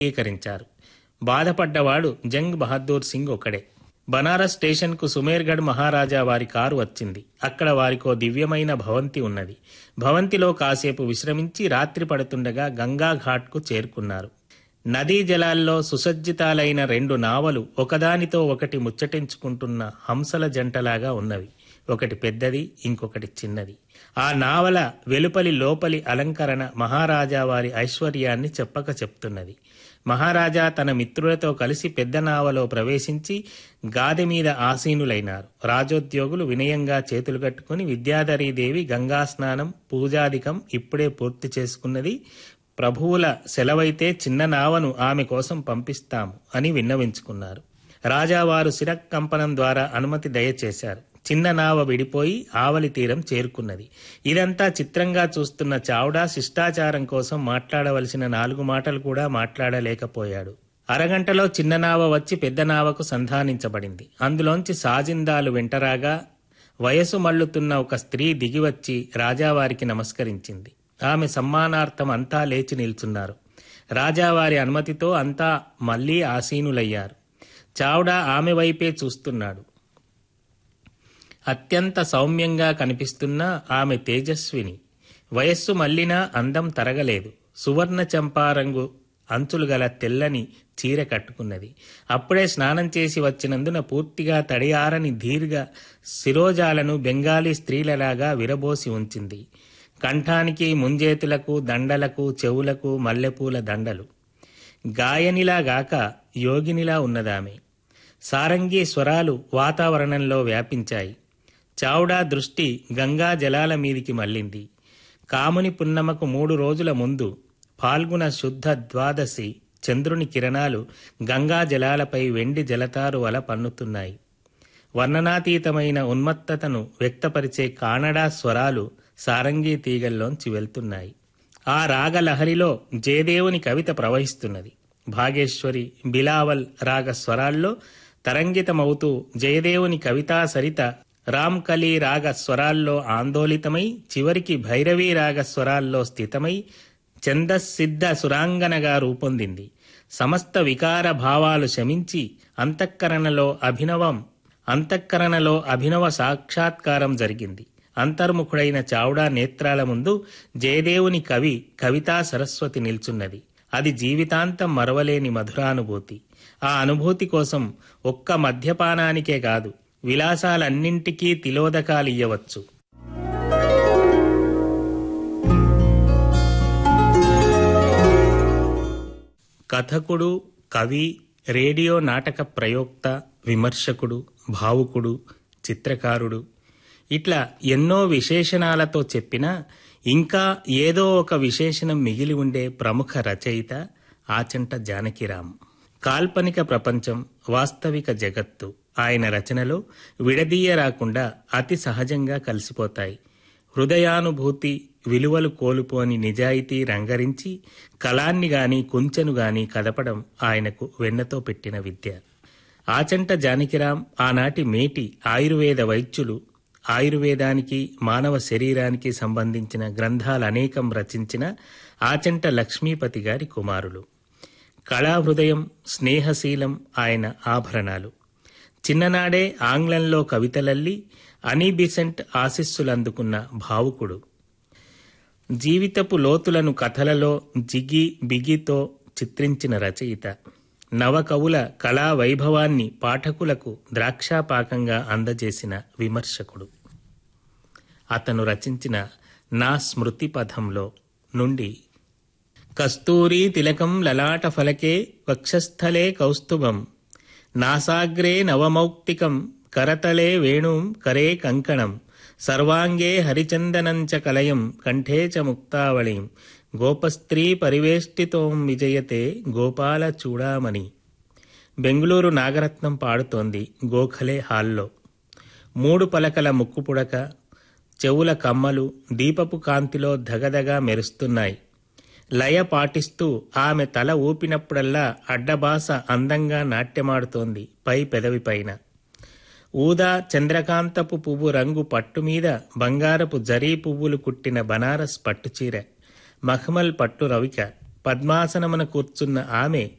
అంగీకరించారు బాధపడ్డవాడు జంగ్ బహదూర్ సింగ్ ఒకడే బనారస్ స్టేషన్కు సుమేర్గఢ్ మహారాజా వారి కారు వచ్చింది అక్కడ వారికో దివ్యమైన భవంతి ఉన్నది భవంతిలో కాసేపు విశ్రమించి రాత్రి పడుతుండగా గంగా ఘాట్కు చేరుకున్నారు నదీ జలాల్లో సుసజ్జితాలైన రెండు నావలు ఒకదానితో ఒకటి ముచ్చటించుకుంటున్న హంసల జంటలాగా ఉన్నవి ఒకటి పెద్దది ఇంకొకటి చిన్నది ఆ నావల వెలుపలి లోపలి అలంకరణ మహారాజా వారి ఐశ్వర్యాన్ని చెప్పక చెప్తున్నది మహారాజా తన మిత్రులతో కలిసి పెద్ద నావలో ప్రవేశించి గాది మీద ఆసీనులైనారు రాజోద్యోగులు వినయంగా చేతులు కట్టుకుని విద్యాధరీదేవి గంగా స్నానం పూజాధికం ఇప్పుడే పూర్తి చేసుకున్నది ప్రభువుల సెలవైతే చిన్న నావను ఆమె కోసం పంపిస్తాము అని విన్నవించుకున్నారు రాజావారు శిరకంపనం ద్వారా అనుమతి దయచేశారు చిన్న నావ విడిపోయి ఆవలి తీరం చేరుకున్నది ఇదంతా చిత్రంగా చూస్తున్న చావుడా శిష్టాచారం కోసం మాట్లాడవలసిన నాలుగు మాటలు కూడా మాట్లాడలేకపోయాడు అరగంటలో చిన్న నావ వచ్చి పెద్ద నావకు సంధానించబడింది అందులోంచి సాజిందాలు వెంటరాగా వయసు మళ్ళుతున్న ఒక స్త్రీ దిగివచ్చి రాజావారికి నమస్కరించింది ఆమె సమ్మానార్థం అంతా లేచి నిల్చున్నారు రాజావారి అనుమతితో అంతా మళ్లీ ఆసీనులయ్యారు చావుడా ఆమె వైపే చూస్తున్నాడు అత్యంత సౌమ్యంగా కనిపిస్తున్న ఆమె తేజస్విని వయస్సు మళ్ళినా అందం తరగలేదు సువర్ణ చంపారంగు అంచులు గల తెల్లని చీర కట్టుకున్నది అప్పుడే స్నానం చేసి వచ్చినందున పూర్తిగా తడియారని దీర్ఘ శిరోజాలను బెంగాలీ స్త్రీలలాగా విరబోసి ఉంచింది కంఠానికి ముంజేతులకు దండలకు చెవులకు మల్లెపూల దండలు గాయనిలా గాక యోగినిలా ఉన్నదామె సారంగి స్వరాలు వాతావరణంలో వ్యాపించాయి చావుడా దృష్టి గంగా జలాల మీదికి మళ్ళింది కాముని పున్నమకు మూడు రోజుల ముందు ఫాల్గుణ శుద్ధ ద్వాదశి చంద్రుని కిరణాలు గంగా జలాలపై వెండి జలతారు వల పన్నుతున్నాయి వర్ణనాతీతమైన ఉన్మత్తతను వ్యక్తపరిచే కానడా స్వరాలు సారంగీ తీగల్లోంచి వెళ్తున్నాయి ఆ రాగలహరిలో జయదేవుని కవిత ప్రవహిస్తున్నది భాగేశ్వరి బిలావల్ రాగ స్వరాల్లో తరంగితమవుతూ జయదేవుని కవితా సరిత రామ్కలి రాగ స్వరాల్లో ఆందోళితమై చివరికి భైరవీ రాగ స్వరాల్లో స్థితమై ఛందస్సిద్ధ సురాంగనగా రూపొందింది సమస్త వికార భావాలు శమించి అంతఃకరణలో అభినవం అంతఃకరణలో అభినవ సాక్షాత్కారం జరిగింది అంతర్ముఖుడైన చావుడా నేత్రాల ముందు జయదేవుని కవి కవితా సరస్వతి నిల్చున్నది అది జీవితాంతం మరవలేని మధురానుభూతి ఆ అనుభూతి కోసం ఒక్క మద్యపానానికే కాదు విలాసాలన్నింటికీ తిలోదకాలియ్యవచ్చు కథకుడు కవి రేడియో నాటక ప్రయోక్త విమర్శకుడు భావుకుడు చిత్రకారుడు ఇట్లా ఎన్నో విశేషణాలతో చెప్పినా ఇంకా ఏదో ఒక విశేషణం మిగిలి ఉండే ప్రముఖ రచయిత ఆచంట జానకిరాం కాల్పనిక ప్రపంచం వాస్తవిక జగత్తు ఆయన రచనలో విడదీయరాకుండా అతి సహజంగా కలిసిపోతాయి హృదయానుభూతి విలువలు కోల్పోని నిజాయితీ రంగరించి కళాన్ని గాని కుంచెను గాని కదపడం ఆయనకు వెన్నతో పెట్టిన విద్య ఆచంట జానకిరాం ఆనాటి మేటి ఆయుర్వేద వైద్యులు ఆయుర్వేదానికి మానవ శరీరానికి సంబంధించిన గ్రంథాలనేకం రచించిన ఆచంట లక్ష్మీపతి గారి కుమారులు కళాహృదయం స్నేహశీలం ఆయన ఆభరణాలు చిన్ననాడే ఆంగ్లంలో కవితలల్లి అనీ బిసెంట్ ఆశీస్సులందుకున్న భావుకుడు జీవితపు లోతులను కథలలో జిగి బిగితో చిత్రించిన రచయిత నవకవుల కళా వైభవాన్ని పాఠకులకు ద్రాక్షాపాకంగా అందజేసిన విమర్శకుడు అతను రచించిన నా స్మృతి పథంలో నుండి కస్తూరీ తిలకం లలాట ఫలకే వక్షస్థలే కౌస్తుభం నాసాగ్రే నవమౌక్తికం కరతలే వేణుం కరే కంకణం సర్వాంగే హరిచందనంచ కలయం కంఠే చ ముక్తావళిం గోపస్త్రీ పరివేష్టితోం విజయతే గోపాల చూడామణి బెంగుళూరు నాగరత్నం పాడుతోంది గోఖలే హాల్లో మూడు పలకల ముక్కు పుడక చెవుల కమ్మలు దీపపు కాంతిలో ధగధగా మెరుస్తున్నాయి లయ పాటిస్తూ ఆమె తల ఊపినప్పుడల్లా అడ్డబాస అందంగా నాట్యమాడుతోంది పై పెదవి పైన ఊదా చంద్రకాంతపు పువ్వు రంగు పట్టు మీద బంగారపు జరీ పువ్వులు కుట్టిన బనారస్ పట్టుచీర మఖమల్ పట్టు రవిక పద్మాసనమున కూర్చున్న ఆమె